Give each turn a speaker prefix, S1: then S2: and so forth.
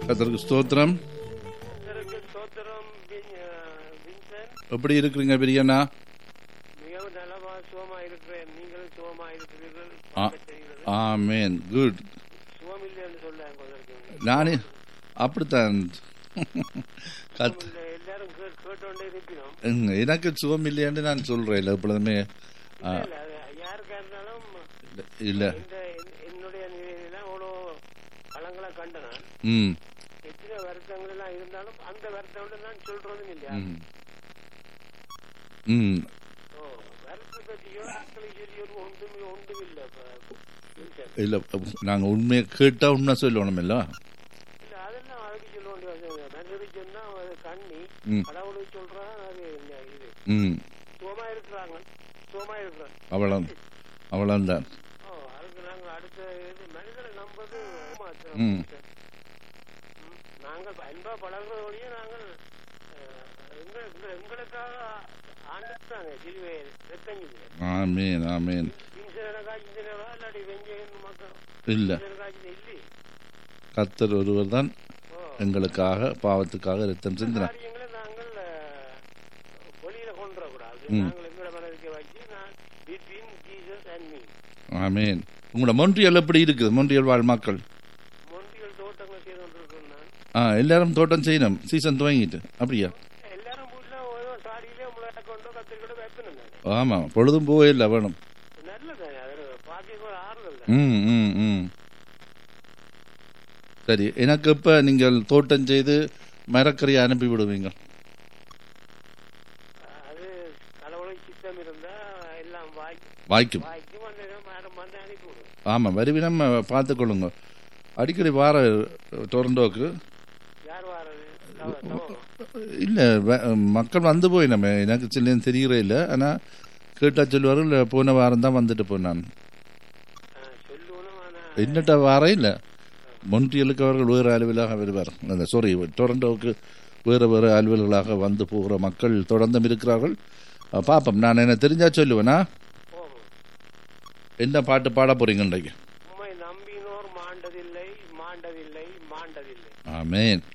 S1: கத்தருக்கு ஸ்தோத்திரம்
S2: கர்த்தருக்கு ஸ்தோத்திரம் வின்- அஹ், வின்சென்ட்
S1: எப்படி இருக்கிறீங்க பிரியண்ணா
S2: மிகவும் நலமா சுகமா இருக்கிறேன் நீங்களும் சுகமா இருக்கிறீர்கள்
S1: ஆ.
S2: பார்க்க தெரிகிறது.
S1: ஆமேன் குட்
S2: சுகம் இல்லைன்னு சொல்ல கொஞ்சம்
S1: நானே அப்படித்தான் கத்
S2: இல்ல, எல்லாரும் கேட்- கேட்டோண்டே இருக்கிறோம்
S1: ம், எனக்கு சுகம் இல்லையான்னு நான் சொல்றேன் இல்லை எப்பொழுதுமே ஆ,
S2: இல்ல, அது யாருக்கா இருந்தாலும்
S1: இல்லை
S2: இந்த என்- என்னுடைய நிலையில அவ்வளோ களங்களை கண்ட நான்
S1: ம்
S2: எத்தனை வருத்தங்கள் எல்லாம் இருந்தாலும் அந்த வருத்தம் நான் சொல்றதும் இல்லையா
S1: ம் ம்
S2: ஓ வருத்தத்தை பற்றியோ ஆட்களை சொல்லியோ ஒன்றும் ஒன்றும் இல்லை இப்ப, வின்சென்ட்.
S1: இல்லை நாங்கள் உண்மையை கேட்டால் உண்மை சொல்லணும் இல்லை
S2: இல்ல அதெல்லாம் அதுக்கு சொல்ல வேண்டிய அவசியம் இல்லை. நல்லது சொன்னா அது கண்ணி
S1: ம்.
S2: கடவுளுக்கு சொல்றான் அது என்ன இது
S1: ம்
S2: சுகமா இருக்கிறாங்க சுகமா இருக்கிறாங்க
S1: அவ்வளோ அவ்வளோதான்
S2: ஓ அதுக்கு நாங்கள் அடுத்த இது மனிதரை நம்பது ஏமாத்துறோம்.
S1: ம்.
S2: ம். நாங்கள் அன்பா பழகிறதோடய நாங்கள் அஹ், எங்க- எங்க- எங்களுக்காக ஆண்டுட்டாங்க சிலுவை ரத்தஞ்சிது
S1: ஆமேன் ஆமேன்
S2: இன்சன காய்ச்சினவா இல்லாட்டி வெஞ்சகன் மக்கள்
S1: இல்லை
S2: இன்சன காய்ச்சின இல்லை
S1: கத்தர் ஒருவர் தான்
S2: ஓ
S1: எங்களுக்காக பாவத்துக்காக ரத்தம் சிந்தினார்
S2: காரியங்களை நாங்கள் அஹ், வெளியில கொண்டு வரக்கூடாது
S1: ம்.
S2: நாங்கள் எங்களை மனதுக்கு வச்சு நான் between Jesus and me
S1: amen உங்களோட மொன்றியல் எப்படி இருக்குது மொன்றியல் வாழ் மக்கள்
S2: மொண்டிகள் தோட்டங்கள் செய்து கொண்டிருக்கோம் நான்
S1: ஆ எல்லாரும் தோட்டம் செய்யணும் சீசன் துவங்கிட்டு அப்படியா
S2: எல்லாரும் வீட்டுல ஓரோ சாடியிலே முளை கொண்டோ கத்திரிக்கொண்டோ வைக்கணும் நான்
S1: ஆமாம் பொழுதும் போவே இல்லை வேணும்
S2: நல்லது அது பாக்கிக்கு ஒரு ஆறுதல் தான்
S1: ம் ம் ம் சரி எனக்கு இப்போ நீங்கள் தோட்டம் செய்து மரக்கறியை அனுப்பி விடுவீங்க
S2: அது கடவுளை சித்தம் இருந்தா எல்லாம் வாய்க்கும்
S1: வாய்க்கும்
S2: வாய்க்கும் அந்த மரம் வந்து அனுப்பி விடும்
S1: ஆமாம் வருவினம் பார்த்துக்கொள்ளுங்க அடிக்கடி வார டொரண்டோக்கு
S2: யார் வாரது தவ- தவம்.
S1: இல்லை மக்கள் வந்து போய் நம்ம எனக்கு சில்லேன்னு தெரியறே இல்லை ஆனால் கேட்டால் சொல்லுவார்கள் போன வாரம் தான் வந்துட்டு போனான்
S2: ஆ, சொல்லணும் ஆனா
S1: என்னட்ட வாரம் இல்லை மொன்றியலுக்கு அவர்கள் வேறு அலுவலாக வருவார் அந்த சாரி டொரண்டோவுக்கு வேறு வேறு அலுவல்களாக வந்து போகிற மக்கள் தொடர்ந்தும் இருக்கிறார்கள் அஹ் பார்ப்போம் நான் என்ன தெரிஞ்சா சொல்லுவேனா
S2: போகும்
S1: என்ன பாட்டு பாட போறீங்க இன்றைக்கு
S2: உம்மை நம்பினோர் மாண்டதில்லை மாண்டதில்லை மாண்டதில்லை
S1: ஆமேன்